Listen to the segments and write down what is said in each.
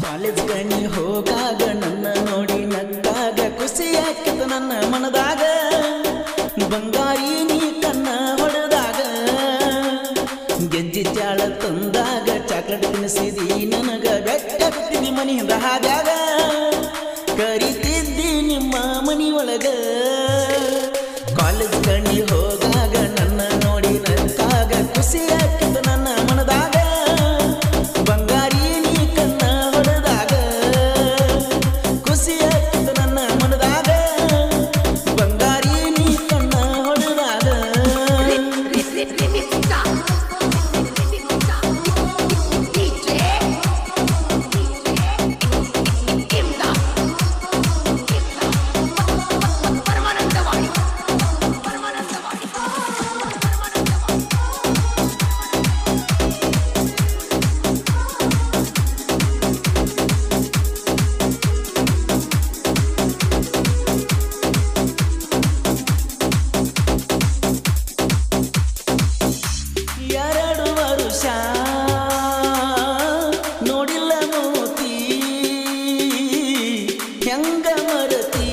college ಗಣಿ ಹೋಗಾಗ ನನ್ನ ನೋಡಿ ನಕ್ಕಾಗ ಖುಷಿ ಆಕಿತ ನನ್ನ ಮನದಾಗ ಬಂಗಾರಿ ನೀ ಕಣ್ಣ ಹೊಡೆದಾಗ ಗೆಜ್ಜಿ ಚಾಳ ತಂದಾಗ ಚಾಕ್ಲೇಟ್ ತಿನ್ನಿಸಿದಿ ನನಗ ಬೆಟ್ಟಬಿಟ್ಟಿದಿ ಮನೆಯಿಂದ ಹಾದ್ಯಾಗ ಕರಿತಿದ್ದಿ ನಿಮ್ಮ ಮನಿ ಒಳಗ ಕಾಲೇಜ್ ಗಣಿ ಹೋಗಾಗ ನನ್ನ ನೋಡಿ ನಕ್ಕಾಗ ಖುಷಿ ಆಕಿತ ನನ್ನ ಮನದಾಗ ಬಂಗಾರಿ ನೀ ಕಣ್ಣ ಹೊಡೆದಾಗ ಖುಷಿ ಆಕಿತ ನನ್ನ ಮನದಾಗ ಬಂಗಾರಿ ನೀ ಕಣ್ಣ ಹೊಡೆದಾಗ ಪರಮಾನಂದವಾಡಿ ಪರಮಾನಂದವಾಡಿ ಪರಮಾನಂದವಾಡಿ ಎರಡು ವರುಷ ನೋಡಿಲ್ಲ ಮೋತಿ ಹೆಂಗ ಮರತಿ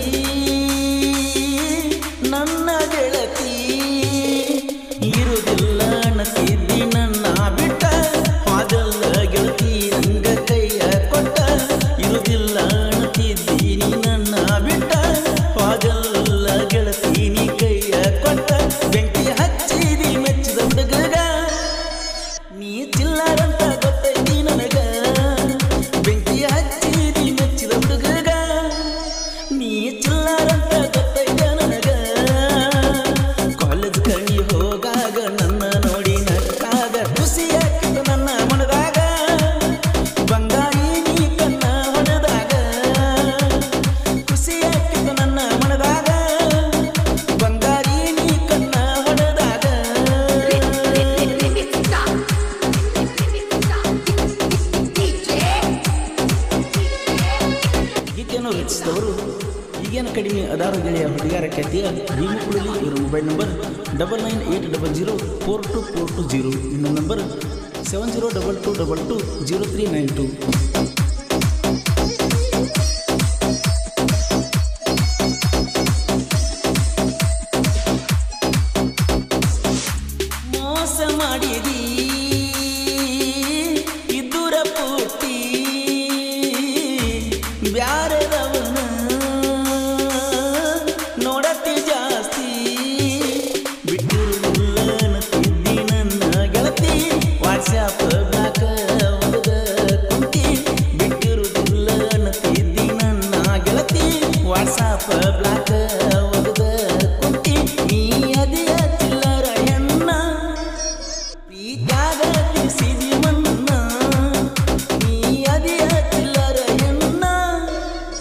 ನನ್ನ ಗೆಳತಿ ಇರುವುದಿಲ್ಲ ಅನ್ನತಿದ್ದಿ ನನ್ನ ಬಿಟ್ಟ ಹಾದಲ್ಲ ಗೆಳತಿ ನಂಗ ಕೈಯ ಕೊಟ್ಟ ಇರುವುದಿಲ್ಲ ಅನ್ನತಿದ್ದಿ ನೀ ನನ್ನ ಬಿಟ್ಟ ಹಾದಲ್ಲ ಗೆಳತಿ ನೀ ಕೈಯ ಕೊಟ್ಟ ಬೆಂಕಿ ಹಚ್ಚಿದಿ ಮೆಚ್ಚಿದ ಹುಡುಗಗ ನೀ ಚಿಲ್ಲರಂತ ಗೊತ್ತೈತಿ ನನಗ ಬೆಂಕಿ ಹಚ್ಚಿದಿ ಮೆಚ್ಚಿದ ಹುಡುಗಗ ನೀ ಚಿಲ್ಲರಂತ ಗೊತ್ತೈತ ನನಗ ಕಾಲೇಜ್ ಕಣಿ ಹೋಗಾಗ ನನ್ನ ನೋಡಿ ನಕ್ಕಾಗ ಖುಷಿ ಆಕಿತ ನನ್ನ ಮನದಾಗ ಬಂಗಾರಿ ನೀ ಕಣ್ಣ ಹೊಡೆದಾಗ ಖುಷಿ ಆಕಿತ ನನ್ನ ಮನದಾಗ ಬಂಗಾರಿ ನೀ ಕಣ್ಣ ಹೊಡೆದಾಗ ಗೀತೆಯನ್ನು ರಚಿಸಿದವರು ಈಗೇನು ಕಡಿಮೆ ಅದಾರು ಗೆಳೆಯ ಹುಡುಗಾರ ಖ್ಯಾತಿಯ ಭೀಮಕುಳಲಿ ಇವರ mobile number double nine eight double zero four two four two zero ಇನ್ನೊಂದು number seven zero double two double two zero three nine two ಮೋಸ ಮಾಡಿದಿ ಇದ್ದುರ ಪೂರ್ತಿ ಬ್ಯಾರದವನ ನೋಡತಿ ಜಾಸ್ತಿ ಬಿಟ್ಟಿರುವುದಿಲ್ಲ ಅನ್ನತಿದ್ದಿ ನನ್ನ ಗೆಳತಿ ವಾಟ್ಸ್ಯಾಪ್ ಬ್ಲಾಕ್ ಒಳಗ ಕುಂತಿ ಬಿಟ್ಟಿರುವುದಿಲ್ಲ ಅನ್ನತಿದ್ದಿ ನನ್ನ ಗೆಳತಿ ವಾಟ್ಸ್ಯಾಪ್ ಬ್ಲಾಕ್ ಒಳಗ ಕುಂತಿ ನೀ ಅದಿಯ ಚಿಲ್ಲರ ಹೆಣ್ಣ ಪ್ರೀತ್ಯಾಗ ತಿಳಿಸಿದಿ ಮನ್ನ ನೀ ಅದಿಯ ಚಿಲ್ಲರ ಎನ್ನ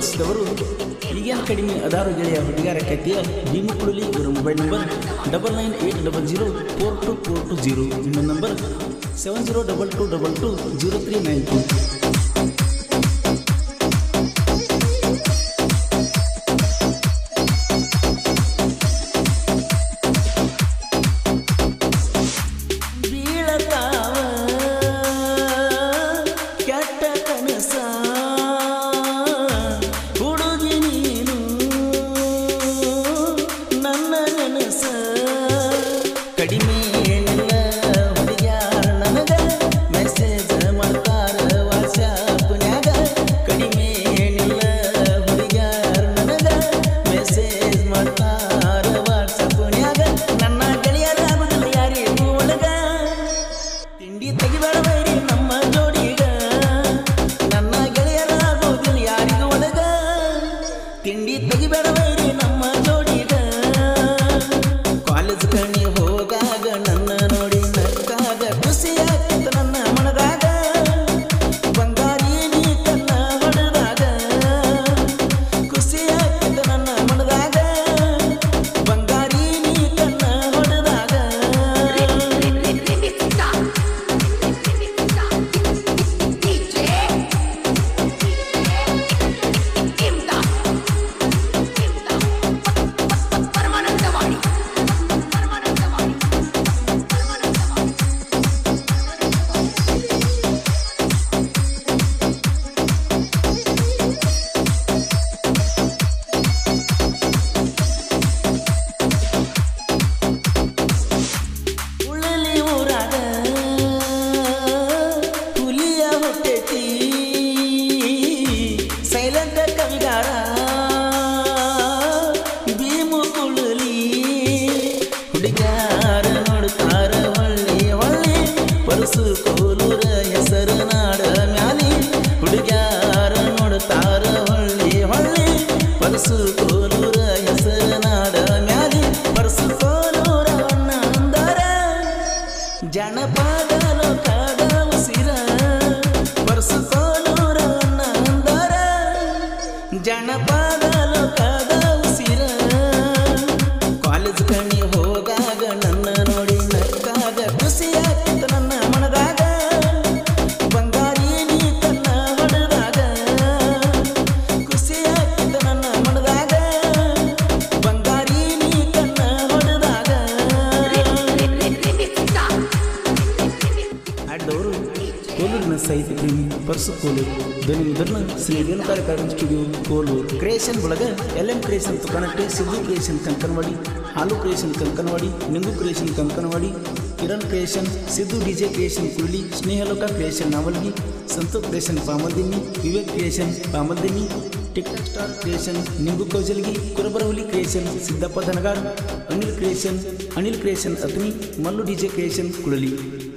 ಬಯಸಿದವರು ಈಗೇನು ಕಡಿಮೆ ಅದಾರು ಗೆಳೆಯ ಹುಡುಗಾರ ಕತ್ತಿಯ ಭೀಮಕುಳಲಿ ಇವರ mobile number double nine eight double zero four two four two zero ಇನ್ನೊಂದು number seven zero double two double two zero three nine two ಬೀಳತಾವ ಕೆಟ್ಟ ಕನಸ ಹುಡುಗಿ ನೀನು ನನ್ನ ನನಸ ಕಡಿಮೆ ಏನಿಲ್ಲ ಹುಡುಗ್ಯಾರ ನನಗ ಮೆಸೇಜ್ ಮಾಡ್ತಾರ ವಾಟ್ಸ್ಯಾಪ್ನ್ಯಾಗ ಕಡಿಮೆ ಏನಿಲ್ಲ ಹುಡುಗ್ಯಾರ ನನಗ ಮೆಸೇಜ್ ಮಾಡ್ತಾರ ವಾಟ್ಸ್ಯಾಪ್ನ್ಯಾಗ ನನ್ನ ಗೆಳೆಯರಾಗುದಿಲ್ಲ ಯಾರಿಗೂ ಒಳಗ ತಿಂಡಿ ತೆಗಿಬೇಡ ಬೈರಿ ನಮ್ಮ ಜೋಡಿಗ ನನ್ನ ಗೆಳೆಯರಾಗೋದಿಲ್ಲ ಯಾರಿಗೂ ಒಳಗ ತಿಂಡಿ ತೆಗಿಬೇಡ ಬೈರಿ ನಮ್ಮ ಜೋಡಿಗ ಕಾಲೇಜ್ ಕಣಿ ಹೋಗಾಗ ನನ್ನ ನೋಡಿ ನಕ್ಕಾಗ ಖುಷಿಯಾಗಿತ್ತು ನನ್ನ ಮನದಾಗ ಬಂಗಾರಿ ನೀ ಕನ್ನ ಹೊಡೆದಾಗ ಖುಷಿಯಾಗಿತ್ತು ನನ್ನ ಮನದಾಗ ಬಂಗಾರಿ ನೀ ಕನ್ನ ಹೊಡೆದಾಗ ಪರಮಾನಂದವಾಡಿ ಪರಮಾನಂದವಾಡಿ ಪರಮಾನಂದವಾಡಿ ಉಳಲಿ ಊರಾಗ ಹುಲಿಯ ಹುಟ್ಟೈತಿ ಸೈಲೆಂಟ್ ಕವಿಗಾರ ಭೀಮು ಕುಳಲಿ ಹುಡುಗ್ಯಾರ ನೋಡ್ತಾರ ಹೊಳ್ಳಿ ಹೊಳ್ಳಿ ಪರಸು ಕೋಲೂರ ಹೆಸರು ನಾಡ ಮ್ಯಾಲಿ ಹುಡುಗ್ಯಾರ ನೋಡ್ತಾರ ಹೊಳ್ಳಿ ಹೊಳ್ಳಿ ಪರಸು ಕೋಲೂರ ಹೆಸರು ನಾಡ ಮ್ಯಾಲಿ ಪರಸು ಕೋಲೂರ ಅಣ್ಣ ಅಂದರ ಜನಪದ ಲೋಕದ ಉಸಿರ ಪರಸು ಕೋಲೂರ ಅಣ್ಣ ಅಂದರ ಜನಪದ ಲೋಕದ ಉಸಿರ ಕಾಲೇಜ್ ಕಣಿ ಹೋಗಾಗ ನನ್ನ ನೋಡಿ ನಕ್ಕಾಗ ಖುಷಿಯಾಗಿತ್ತು ನನ್ನ ಮನದಾಗ ಬಂಗಾರಿ ನೀ ಕನ್ನ ಹೊಡೆದಾಗ ಖುಷಿಯಾಗಿತ್ತು ನನ್ನ ಮನದಾಗ ಬಂಗಾರಿ ನೀ ಕನ್ನ ಹೊಡೆದಾಗ ಹಾಡಿದವರು ಕೋಲೂರಿನ ಸಾಹಿತ್ಯ ಪ್ರೇಮಿ ಪರಸು ಕೋಲೂರು ಧ್ವನಿ ಮುದ್ರಣ ಶ್ರೀ ರೇಣುಕಾರ ಕಾರ್ಯಕ್ರಮ ಸ್ಟುಡಿಯೋ ಕೋಲೂರು ಕ್ರಿಯೇಷನ್ ಒಳಗ L M creation Tukkanatti Siddu creation Kankanwadi Halu creation Kankanwadi Ningu creation Kankanwadi Kiran creation Siddu DJ creation Kulli Snehaloka creation Navalgi Santu creation Pamaldini Vivek creation Pamaldini TikTok star creation Ningu Kaujalgi ಕುರಬರಹುಲಿ creation Siddappa Dhangar Anil creation Anil creation Athani Mallu DJ creation Kulali